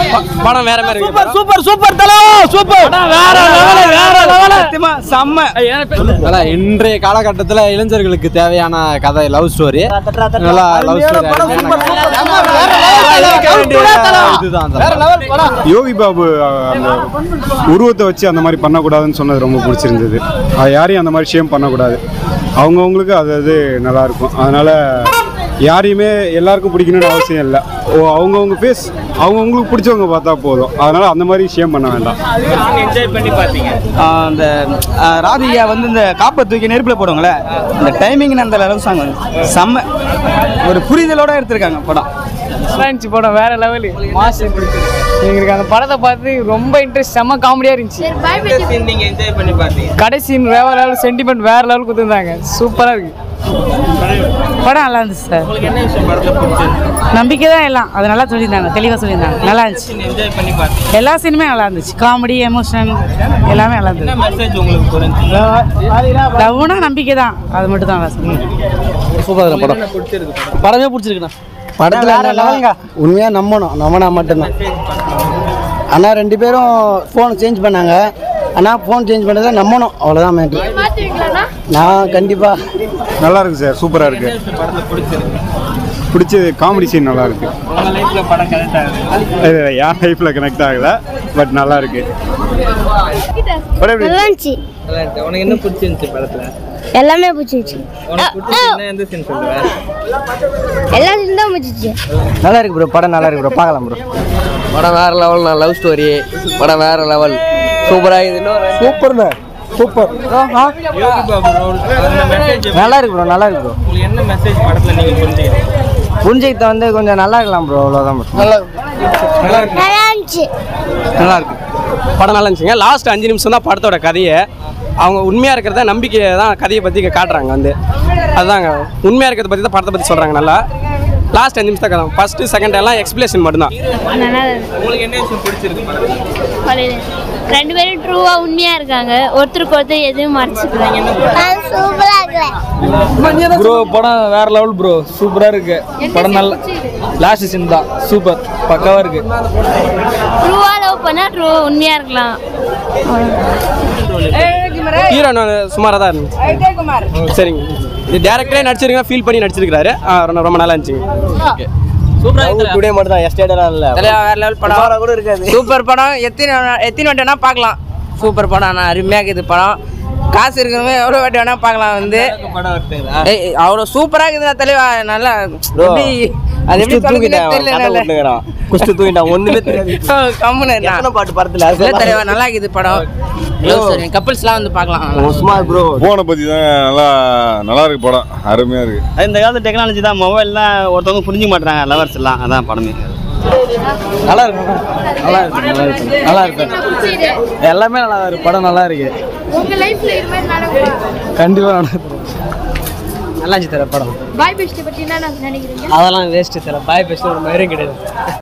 படம் வேற மாதிரி இருக்கு சூப்பர் சூப்பர் சூப்பர் தல சூப்பர் வேற level, வேற level. சத்தியமா செம்ம நல்லா இன்றைய காலகட்டத்தில் இளைஞர்களுக்கு தேவையான கதை லவ் ஸ்டோரி நல்லா லவ் ஸ்டோரி இதுதான் அந்த யோகி பாபு அஹ், அந்த உருவத்தை வச்சு அந்த மாதிரி பண்ணக்கூடாதுன்னு சொன்னது ரொம்ப பிடிச்சிருந்தது அது யாரையும் அந்த மாதிரி ஷேம் பண்ணக்கூடாது அவங்கவுங்களுக்கு அது அது நல்லா இருக்கும் அதனால யாரையுமே எல்லாருக்கும் பிடிக்கணும்னு அவசியம் இல்லை ஓ அவங்கவுங்க ஃபேஸ் அவங்கவுங்களுக்கு பிடிச்சவங்க பார்த்தா போதும் அதனால அந்த மாதிரி ஷேம் பண்ண வேண்டாம் ஆஹ் அந்த ஆஹ் ராதிகா வந்து இந்த காப்பை தூக்கி நெருப்புல போடுவாங்களே இந்த டைமிங் அந்த லவ் சாங் செம்ம ஒரு புரிதலோட எடுத்திருக்காங்க படம் இருந்துச்சு படம் வேற லெவலு மாசு எங்களுக்கு அந்த படத்தை பார்த்து ரொம்ப இன்ட்ரெஸ்ட் செம்ம காமெடியாக இருந்துச்சு கடைசி வேற லெவல் சென்டிமெண்ட் வேற லெவல் கொடுத்துருந்தாங்க சூப்பராக இருக்கு படம் நல்லா இருந்துச்சு சார் நம்பிக்கை தான் எல்லாம் அது நல்லா சொல்லியிருந்தாங்க தெளிவாக சொல்லியிருந்தாங்க நல்லா இருந்துச்சு எல்லா சீனுமே நல்லா இருந்துச்சு காமெடி எமோஷன் எல்லாமே நல்லா இருந்துச்சு லவ்னா நம்பிக்கை தான் அது மட்டும் தான் சூப்பர் படம் படமே பிடிச்சிருக்குண்ணா படத்தில் என்னன்னா உண்மையாக நம்பணும் நம்பினா மட்டும்தான் அண்ணா ரெண்டு பேரும் ஃபோன் சேஞ்ச் பண்ணாங்க அண்ணா ஃபோன் சேஞ்ச் பண்ணதை நம்பணும் அவ்வளோதான் மேட்ரு நான் கண்டிப்பாக நல்லா இருக்கு சார் சூப்பராக இருக்கு பிடிச்சது காமெடி சீன் நல்லா இருக்கு இல்ல, இல்ல, என் லைஃப்பில் கனெக்ட் ஆகல பட் நல்லா இருக்கு படம் எப்படி நல்லா இருந்துச்சு உனக்கு என்ன பிடிச்சிருந்துச்சு படத்துல எல்லாமே பிடிச்சிருச்சு உனக்கு பிடிச்சதுன்னா எந்த சீன் சொல்லுவ எல்லா சீன் தான் பிடிச்சிச்சு நல்லா இருக்கு ப்ரோ படம் நல்லா இருக்கு ப்ரோ பார்க்கலாம் ப்ரோ படம் வேற லெவல் நான் லவ் ஸ்டோரி படம் வேற லெவல் சூப்பராக இது இன்னும் சூப்பர்ண்ணே சூப்பர் யோகி பாபு ரோல் அந்த மெசேஜ் நல்லா இருக்கு ப்ரோ நல்லா இருக்கு ப்ரோ உங்களுக்கு என்ன மெசேஜ் படத்துல நீங்க புரிஞ்சுக்கிறீங்க புரிஞ்சுக்கிட்ட வந்து கொஞ்சம் நல்லா இருக்கலாம் ப்ரோ அவ்வளோதான் ப்ரோ நல்லா இருந்துச்சு நல்லா இருக்கு படம் நல்லா இருந்துச்சுங்க லாஸ்ட் அஞ்சு நிமிஷம் தான் படத்தோட கதையை அவங்க உண்மையாக இருக்கிறத நம்பிக்கையை தான் கதையை பற்றி காட்டுறாங்க வந்து அதுதாங்க உண்மையாக இருக்கிறத பற்றி தான் படத்தை பற்றி சொல்கிறாங்க நல்லா லாஸ்ட் அஞ்சு நிமிஷம் கதை ஃபஸ்ட்டு செகண்ட் எல்லாம் எக்ஸ்பிளேஷன் மட்டும்தான் நல்லா உங்களுக்கு என்ன விஷயம் பிடிச்சிருக்கு படத்துல ரெண்டு பேரும் ட்ரூவா உண்மையா இருக்காங்க ஒருத்தருக்கு ஒருத்தர் எதுவும் மறைச்சிக்கிறாங்க சூப்பரா இருக்கல ப்ரோ படம் வேற லெவல் ப்ரோ சூப்பராக இருக்கு படம் நல்லா லாஸ்ட் சீன் தான் சூப்பர் பக்காவாக இருக்கு ட்ரூவா லவ் பண்ணா ட்ரூ உண்மையா இருக்கலாம் ஹீரோ சுமாராக தான் இருந்துச்சு சரிங்க இது டேரக்டரே நடிச்சிருக்கேன் ஃபீல் பண்ணி நடிச்சிருக்காரு ஆ, ரொம்ப ரொம்ப நல்லா இருந்துச்சுங்க ஓகே டுடே மட்டும் தான் எஸ்டேட்டெல்லாம் இல்லை வேற லெவல் படம் கூட இருக்காது சூப்பர் படம் எத்தனை எத்தனை வாட்டி வேணா பார்க்கலாம் சூப்பர் படம் ஆனால் அருமையாக இருக்குது படம் காசு இருக்கிறவங்க எவ்வளோ வாட்டி வேணா பார்க்கலாம் வந்து படம் வருதுங்களா ஏய் அவ்வளோ சூப்பராக இருக்குது தலைவா நல்லா எப்படி அது எப்படி சொல்லுதுன்னே தெரியல என்னால. குஸ்து தூக்கிட்டான் ஒண்ணுமே தெரியாது ஓ, கம்முனு இருந்தா. எத்தனை பாட்டு படத்துல இல்ல தலைவா நல்லா இருக்குது படம் கப்பல்ஸ்லாம் வந்து பார்க்கலாம் சும்மா ப்ரோ ஃபோனை பற்றி தான் நல்லா நல்லா இருக்கு படம் அருமையாக இருக்கு இந்த காலத்து டெக்னாலஜி தான் மொபைல்லாம் ஒருத்தவங்க புரிஞ்சுக்க மாட்டாங்க லவர்ஸ் எல்லாம் அதான் படமே நல்லா இருக்கு நல்லா இருக்கு நல்லா இருக்கு நல்லா இருக்கு எல்லாமே நல்லா இருக்கு படம் நல்லா இருக்கு உங்க லைஃப்ல இது மாதிரி நடக்கும் கண்டிப்பா நடக்கும் நல்லா இருந்துச்சு தர படம் பாய் பெஸ்ட் பத்தி என்ன நினைக்கிறீங்க அதெல்லாம் வேஸ்ட் தர பாய் பேச ஒரு மயிரும் கிடையாது